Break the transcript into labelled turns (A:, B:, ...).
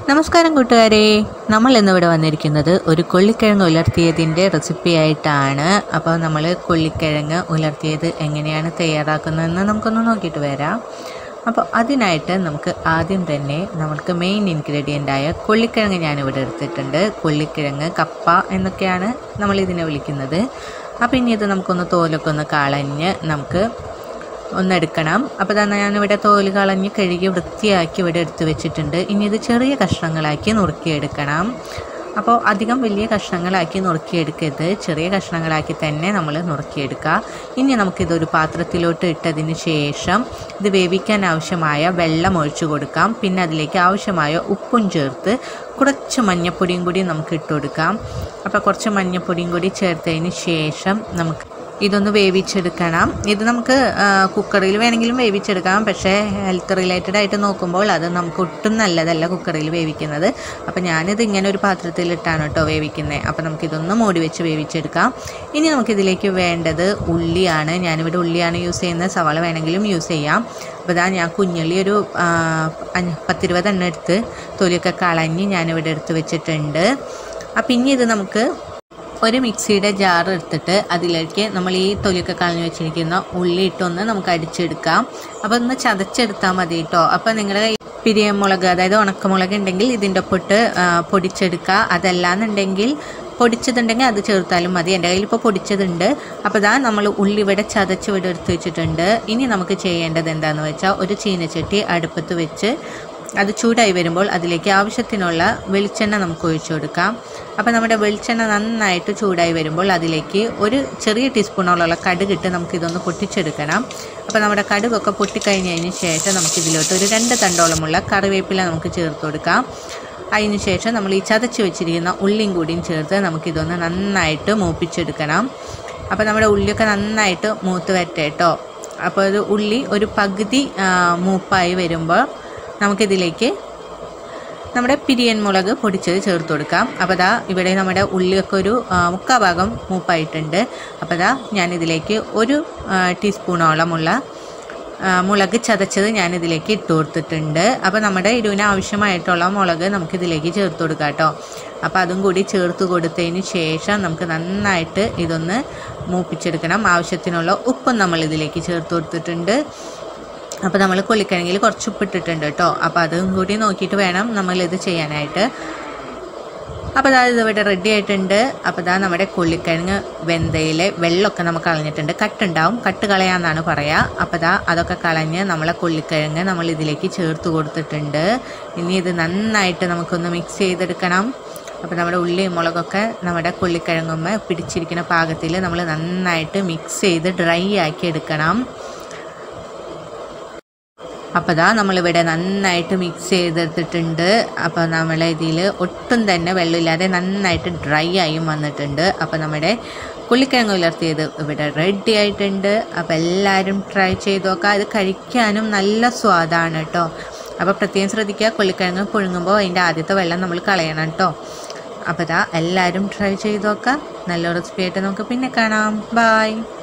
A: നമസ്കാരം കൂട്ടുകാരെ നമ്മൾ ഇന്നിവിടെ വന്നിരിക്കുന്നത് ഒരു കൊള്ളിക്കിഴങ്ങ് ഉലർത്തിയതിൻ്റെ റെസിപ്പി ആയിട്ടാണ് അപ്പോൾ നമ്മൾ കൊള്ളിക്കിഴങ്ങ് ഉലർത്തിയത് എങ്ങനെയാണ് തയ്യാറാക്കുന്നതെന്ന് നമുക്കൊന്ന് നോക്കിയിട്ട് വരാം അപ്പോൾ അതിനായിട്ട് നമുക്ക് ആദ്യം തന്നെ നമുക്ക് മെയിൻ ഇൻഗ്രീഡിയൻ്റ് ആയ കൊള്ളിക്കിഴങ്ങ് ഞാനിവിടെ എടുത്തിട്ടുണ്ട് കൊള്ളിക്കിഴങ്ങ് കപ്പ എന്നൊക്കെയാണ് നമ്മൾ ഇതിനെ വിളിക്കുന്നത് അപ്പോൾ ഇനി ഇത് നമുക്കൊന്ന് തോലൊക്കെ ഒന്ന് കളഞ്ഞ് നമുക്ക് ഒന്നെടുക്കണം അപ്പോൾ തന്നെ ഞാനിവിടെ തോല് കളഞ്ഞ് കഴുകി വൃത്തിയാക്കി ഇവിടെ എടുത്ത് വെച്ചിട്ടുണ്ട് ഇനി ഇത് ചെറിയ കഷ്ണങ്ങളാക്കി നുറുക്കിയെടുക്കണം അപ്പോൾ അധികം വലിയ കഷ്ണങ്ങളാക്കി നുറുക്കിയെടുക്കരുത് ചെറിയ കഷ്ണങ്ങളാക്കി തന്നെ നമ്മൾ നുറുക്കിയെടുക്കുക ഇനി നമുക്കിതൊരു പാത്രത്തിലോട്ട് ഇട്ടതിന് ശേഷം ഇത് വേവിക്കാൻ ആവശ്യമായ വെള്ളം ഒഴിച്ചു കൊടുക്കാം പിന്നെ അതിലേക്ക് ആവശ്യമായ ഉപ്പും ചേർത്ത് കുറച്ച് മഞ്ഞപ്പൊടിയും കൂടി നമുക്ക് ഇട്ട് കൊടുക്കാം അപ്പോൾ കുറച്ച് മഞ്ഞപ്പൊടിയും കൂടി ചേർത്തതിന് ശേഷം നമുക്ക് ഇതൊന്ന് വേവിച്ചെടുക്കണം ഇത് നമുക്ക് കുക്കറിൽ വേണമെങ്കിലും വേവിച്ചെടുക്കാം പക്ഷേ ഹെൽത്ത് റിലേറ്റഡ് ആയിട്ട് നോക്കുമ്പോൾ അത് നമുക്ക് ഒട്ടും നല്ലതല്ല കുക്കറിൽ വേവിക്കുന്നത് അപ്പോൾ ഞാനിത് ഇങ്ങനെ ഒരു പാത്രത്തിലിട്ടാണ് കേട്ടോ വേവിക്കുന്നത് അപ്പോൾ നമുക്കിതൊന്ന് മൂടി വെച്ച് വേവിച്ചെടുക്കാം ഇനി നമുക്കിതിലേക്ക് വേണ്ടത് ഉള്ളിയാണ് ഞാനിവിടെ ഉള്ളിയാണ് യൂസ് ചെയ്യുന്നത് സവാള വേണമെങ്കിലും യൂസ് ചെയ്യാം അപ്പോൾ ഇതാ ഞാൻ കുഞ്ഞുള്ളി ഒരു ആ, അഞ്ച് പത്തിരുപത് എണ്ണം എടുത്ത് തൊലിയൊക്കെ കളഞ്ഞ് ഞാനിവിടെ എടുത്ത് വെച്ചിട്ടുണ്ട് അപ്പം ഇനി ഇത് നമുക്ക് ഒരു മിക്സിയുടെ ജാർ എടുത്തിട്ട് അതിലേക്ക് നമ്മൾ ഈ തൊലിയൊക്കെ കളഞ്ഞു വെച്ചിരിക്കുന്ന ഉള്ളി ഇട്ടൊന്ന് നമുക്ക് അടിച്ചെടുക്കാം അപ്പോൾ ഒന്ന് ചതച്ചെടുത്താൽ മതി കേട്ടോ അപ്പോൾ നിങ്ങളുടെ കയ്യിൽ പിരിയമുളക് അതായത് ഉണക്കമുളക് ഉണ്ടെങ്കിൽ ഇതിൻ്റെ ഒപ്പിട്ട് ആ, പൊടിച്ചെടുക്കുക അതല്ലാന്നുണ്ടെങ്കിൽ പൊടിച്ചതുണ്ടെങ്കിൽ അത് ചേർത്താലും മതി എൻ്റെ കയ്യിൽ ഇപ്പോൾ പൊടിച്ചതുണ്ട് അപ്പോൾ ഇതാ നമ്മൾ ഉള്ളി ഇവിടെ ചതച്ച് ഇവിടെ എടുത്ത് വെച്ചിട്ടുണ്ട് ഇനി നമുക്ക് ചെയ്യേണ്ടത് എന്താണെന്ന് വെച്ചാൽ ഒരു ചീനച്ചട്ടി അടുപ്പത്ത് വെച്ച് അത് ചൂടായി വരുമ്പോൾ അതിലേക്ക് ആവശ്യത്തിനുള്ള വെളിച്ചെണ്ണ നമുക്ക് ഒഴിച്ചു കൊടുക്കാം അപ്പോൾ നമ്മുടെ വെളിച്ചെണ്ണ നന്നായിട്ട് ചൂടായി വരുമ്പോൾ അതിലേക്ക് ഒരു ചെറിയ ടീസ്പൂണോളം കടുകിട്ട് നമുക്കിതൊന്ന് പൊട്ടിച്ചെടുക്കണം അപ്പോൾ നമ്മുടെ കടുകൊക്കെ പൊട്ടിക്കഴിഞ്ഞതിന് ശേഷം നമുക്കിതിലോട്ട് ഒരു രണ്ട് തണ്ടോളമുള്ള കറിവേപ്പില നമുക്ക് ചേർത്ത് കൊടുക്കാം അതിന് ശേഷം നമ്മൾ ഈ ചതച്ച് വെച്ചിരിക്കുന്ന ഉള്ളിയും കൂടിയും ചേർത്ത് നമുക്കിതൊന്ന് നന്നായിട്ട് മൂപ്പിച്ചെടുക്കണം അപ്പോൾ നമ്മുടെ ഉള്ളിയൊക്കെ നന്നായിട്ട് മൂത്ത് വരട്ടെ കേട്ടോ അപ്പോൾ ഒരു ഉള്ളി ഒരു പകുതി ആ, മൂപ്പായി വരുമ്പോൾ നമുക്കിതിലേക്ക് നമ്മുടെ പിരിയൻ മുളക് പൊടിച്ചത് ചേർത്ത് കൊടുക്കാം അപ്പോൾ ദാ ഇവിടെ നമ്മുടെ ഉള്ളിയൊക്കെ ഒരു ആ, മുക്കാ ഭാഗം മൂപ്പായിട്ടുണ്ട് അപ്പോൾ ദാ ഞാനിതിലേക്ക് ഒരു ആ, ടീസ്പൂണോളമുള്ള ആ, മുളക് ചതച്ചത് ഞാനിതിലേക്ക് ഇട്ട് കൊടുത്തിട്ടുണ്ട് അപ്പോൾ നമ്മുടെ എരിവിന് ആവശ്യമായിട്ടുള്ള മുളക് നമുക്കിതിലേക്ക് ചേർത്ത് കൊടുക്കാം കേട്ടോ അപ്പോൾ അതും കൂടി ചേർത്ത് കൊടുത്തതിന് ശേഷം നമുക്ക് നന്നായിട്ട് ഇതൊന്ന് മൂപ്പിച്ചെടുക്കണം ആവശ്യത്തിനുള്ള ഉപ്പും നമ്മൾ ഇതിലേക്ക് ചേർത്ത് കൊടുത്തിട്ടുണ്ട് അപ്പോൾ നമ്മൾ കൊള്ളിക്കിഴങ്ങിൽ കുറച്ച് ഉപ്പിട്ടിട്ടുണ്ട് കേട്ടോ അപ്പോൾ അതും കൂടി നോക്കിയിട്ട് വേണം നമ്മളിത് ചെയ്യാനായിട്ട് അപ്പോൾ അതാ ഇതിവിടെ റെഡി ആയിട്ടുണ്ട് അപ്പോൾ ഇതാ നമ്മുടെ കൊള്ളിക്കിഴങ്ങ് വെന്തയിലെ വെള്ളമൊക്കെ നമുക്ക് കളഞ്ഞിട്ടുണ്ട് കട്ടുണ്ടാവും കട്ട് കളയാന്നാണ് പറയുക അപ്പോൾ ഇതാ അതൊക്കെ കളഞ്ഞ് നമ്മളെ കൊള്ളിക്കിഴങ്ങ് നമ്മൾ ഇതിലേക്ക് ചേർത്ത് കൊടുത്തിട്ടുണ്ട് ഇനി ഇത് നന്നായിട്ട് നമുക്കൊന്ന് മിക്സ് ചെയ്തെടുക്കണം അപ്പോൾ നമ്മുടെ ഉള്ളിയും മുളകൊക്കെ നമ്മുടെ കൊള്ളിക്കിഴങ്ങുമ്മ പിടിച്ചിരിക്കുന്ന പാകത്തിൽ നമ്മൾ നന്നായിട്ട് മിക്സ് ചെയ്ത് ഡ്രൈ ആക്കി എടുക്കണം അപ്പോൾ ദാ നമ്മളിവിടെ നന്നായിട്ട് മിക്സ് ചെയ്തെടുത്തിട്ടുണ്ട് അപ്പോൾ നമ്മൾ ഇതിൽ ഒട്ടും തന്നെ വെള്ളമില്ലാതെ നന്നായിട്ട് ഡ്രൈ ആയും വന്നിട്ടുണ്ട് അപ്പോൾ നമ്മുടെ പുള്ളിക്കിഴങ്ങ് ഉലർത്തിയത് ഇവിടെ റെഡി ആയിട്ടുണ്ട് അപ്പോൾ എല്ലാവരും ട്രൈ ചെയ്ത് നോക്കുക ഇത് കഴിക്കാനും നല്ല സ്വാദാണ് കേട്ടോ അപ്പോൾ പ്രത്യേകം ശ്രദ്ധിക്കുക കൊള്ളിക്കിഴങ്ങ് പുഴുങ്ങുമ്പോൾ അതിൻ്റെ ആദ്യത്തെ വെള്ളം നമ്മൾ കളയണം കേട്ടോ അപ്പോൾ ഇതാ എല്ലാവരും ട്രൈ ചെയ്ത് നോക്കുക നല്ല റെസിപ്പി ആയിട്ട് നമുക്ക് പിന്നെ കാണാം ബായ്